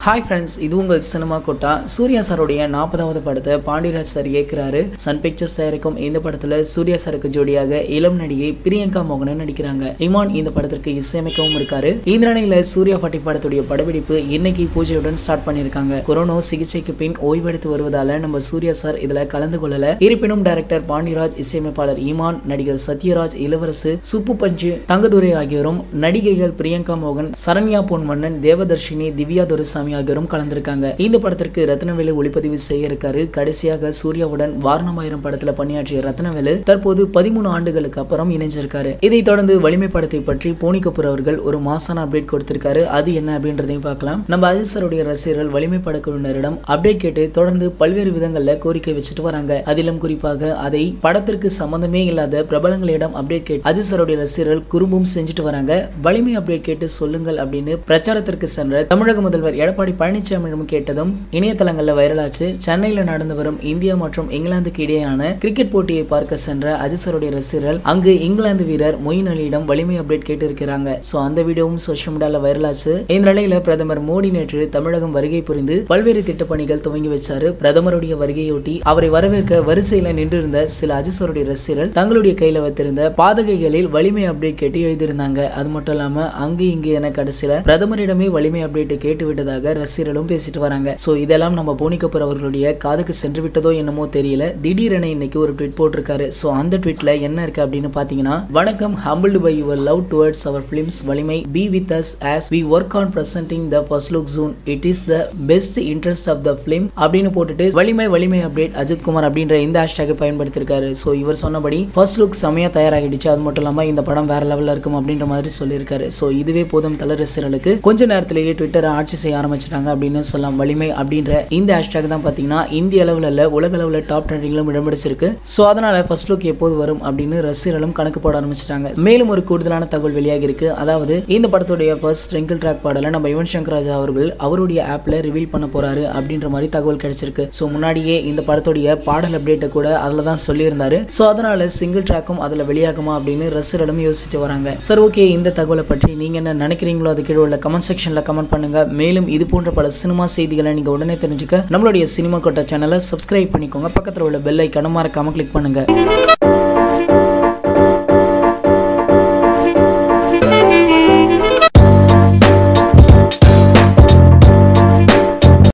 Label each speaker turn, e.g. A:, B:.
A: hi friends இது உங்கள் cinema quota Surya சாருடைய நாற்பதாவது படத்தை பாண்டியராஜ் சார் இயக்குறாரு சன் பிக்சர்ஸ் தயாரிக்கும் இந்த படத்துல சூர்யா சாருக்கு ஜோடியாக இளம் நடிகை பிரியங்கா மோகனன் நடிக்கிறாங்க இமான் இந்த படத்திற்கு இசையமைக்கவும் இருக்காரு இந்த நிலையில சூர்யா பாட்டி படத்துடைய படப்பிடிப்பு இன்னைக்கு பூஜையுடன் ஸ்டார்ட் பண்ணியிருக்காங்க கொரோனா சிகிச்சைக்கு பின் ஓய்வெடுத்து வருவதால நம்ம சூர்யா சார் இதுல கலந்து கொள்ளல இருப்பினும் டைரக்டர் பாண்டியராஜ் இசையமைப்பாளர் ஈமான் நடிகர் சத்யராஜ் இளவரசு சுப்பு பஞ்சு தங்கதுரை ஆகியோரும் நடிகைகள் பிரியங்கா மோகன் சரண்யா பொன்மன்னன் தேவதர்ஷினி திவ்யா துரைசாமி ஆகியோரும் கலந்திருக்காங்க இந்த படத்திற்கு ரத்னவேலு ஒளிப்பதிவு செய்ய இருக்காரு கடைசியாக சூர்யாவுடன் வாரணமாயிரம் படத்துல பணியாற்றிய ரத்னவேலு தற்போது பதிமூணு ஆண்டுகளுக்கு அப்புறம் இணைஞ்சிருக்காரு இதைத் தொடர்ந்து வலிமை படத்தை பற்றி போனி கபூர் அவர்கள் ஒரு மாசான அப்டேட் கொடுத்திருக்காரு அது என்ன அப்படின்றதையும் பார்க்கலாம் நம்ம அஜித் சாருடைய ரசிகர்கள் வலிமை படக்குழுவினரிடம் அப்டேட் கேட்டு தொடர்ந்து பல்வேறு விதங்கள்ல கோரிக்கை வச்சுட்டு வராங்க அதிலும் குறிப்பாக அதை படத்திற்கு சம்பந்தமே இல்லாத பிரபலங்களிடம் அப்டேட் கேட்டு அஜித் சாருடைய ரசிகர்கள் குறும்பும் செஞ்சுட்டு வராங்க வலிமை அப்டேட் கேட்டு சொல்லுங்கள் அப்படின்னு பிரச்சாரத்திற்கு சென்ற தமிழக முதல்வர் எடப்பாடி பழனிசாமியிடம் கேட்டதும் இணையதளங்கள்ல வைரலாச்சு சென்னையில நடந்து வரும் இந்தியா மற்றும் இங்கிலாந்துக்கு இடையேயான கிரிக்கெட் போட்டியை பார்க்க சென்ற அஜித் சாருடைய ரசிகர்கள் அங்கு இங்கிலாந்து வீரர் மொயின் அலியிடம் வலிமை அப்டேட் கேட்டு இருக்கிறாங்க சோ அந்த வீடியோவும் சோஷியல் மீடியால வைரலாச்சு இந்த நிலையில பிரதமர் மோடி நேற்று தமிழகம் வருகை புரிந்து பல்வேறு திட்டப்பணிகள் துவங்கி வச்சாரு பிரதமருடைய வருகையொட்டி அவரை வரவேற்க வரிசையில நின்றிருந்த சில அஜித் சாருடைய ரசிகர்கள் தங்களுடைய கையில வைத்திருந்த பாதகைகளில் வலிமை அப்டேட் கேட்டு எழுதியிருந்தாங்க அது மட்டும் இல்லாம அங்கு இங்கு என கடைசியில பிரதமரிடமே வலிமை அப்டேட் கேட்டு விட்டதாக ரசிகர்களும் பேசிட்டு வராங்க சோ இதெல்லாம் நம்ம போனி கபூர் அவர்களுடைய காதுக்கு சென்று விட்டதோ என்னமோ தெரியல திடீரென இன்னைக்கு ஒரு ட்வீட் போட்டிருக்காரு சோ அந்த ட்வீட்ல என்ன இருக்கு அப்படின்னு பாத்தீங்கன்னா வணக்கம் humbled by your love towards our films Valimai be with us as we work on presenting the first look June it is the best interest of the film அப்படின்னு போட்டுட்டு வலிமை வலிமை அப்டேட் அஜித் குமார் அப்படின்ற இந்த ஹேஷ்டேக் பயன்படுத்திருக்காரு சோ இவர் சொன்னபடி ஃபர்ஸ்ட் லுக் செமையா தயாராகிடுச்சு அது மட்டும் இல்லாம இந்த படம் வேற லெவல்ல இருக்கும் அப்படின்ற மாதிரி சொல்லியிருக்காரு சோ இதுவே போதும் தல ரசிகர்களுக்கு கொஞ்ச நேரத்திலேயே ட்விட்டரை ஆட்சி செய்ய ஆரம்பிச்சிட்டாங்க அப்படின்னு சொல்லலாம் வலிமை அப்படின்ற இந்த ஹேஷ்டேக் தான் பாத்தீங்கன்னா இந்திய அளவில் இல்ல உலக அளவில் டாப் ட்ரெண்டிங்லும் இடம் பிடிச்சிருக்கு ஸோ அதனால ஃபர்ஸ்ட் லுக் எப்போது வரும் அப்படின்னு ரசிகர்களும் கணக்கு போட ஆரம்பிச்சிட்டாங்க மேலும் ஒரு கூடுதலான தகவல் வெளியாகி இருக்கு அதாவது இந்த படத்துடைய ஃபர்ஸ்ட் ட்ரிங்கிள் ட்ராக் பாடலை நம்ம யுவன் சங்கர் ராஜா அவர்கள் அவருடைய ஆப்ல ரிவீல் பண்ண போறாரு அப்படின்ற மாதிரி தகவல் கிடைச்சிருக்கு ஸோ முன்னாடியே இந்த படத்துடைய பாடல் அப்டேட்டை கூட அதில் தான் சொல்லியிருந்தாரு ஸோ அதனால சிங்கிள் ட்ராக்கும் அதில் வெளியாகுமா அப்படின்னு ரசிகர்களும் யோசிச்சுட்டு வராங்க சார் ஓகே இந்த தகவலை பற்றி நீங்க என்ன நினைக்கிறீங்களோ அது கீழே உள்ள கமெண்ட் செக்ஷன்ல கமெண்ட் பண்ணுங்க மேலும் இது போன்ற பல சினிமா செய்திகளை நீங்க உடனே தெரிஞ்சுக்க நம்மளுடைய சினிமா கோட்டா சேனலை சப்ஸ்கிரைப் பண்ணிக்கோங்க பக்கத்தில் உள்ள பெல் ஐக்கான மறக்காம கிளிக் பண்ணுங்க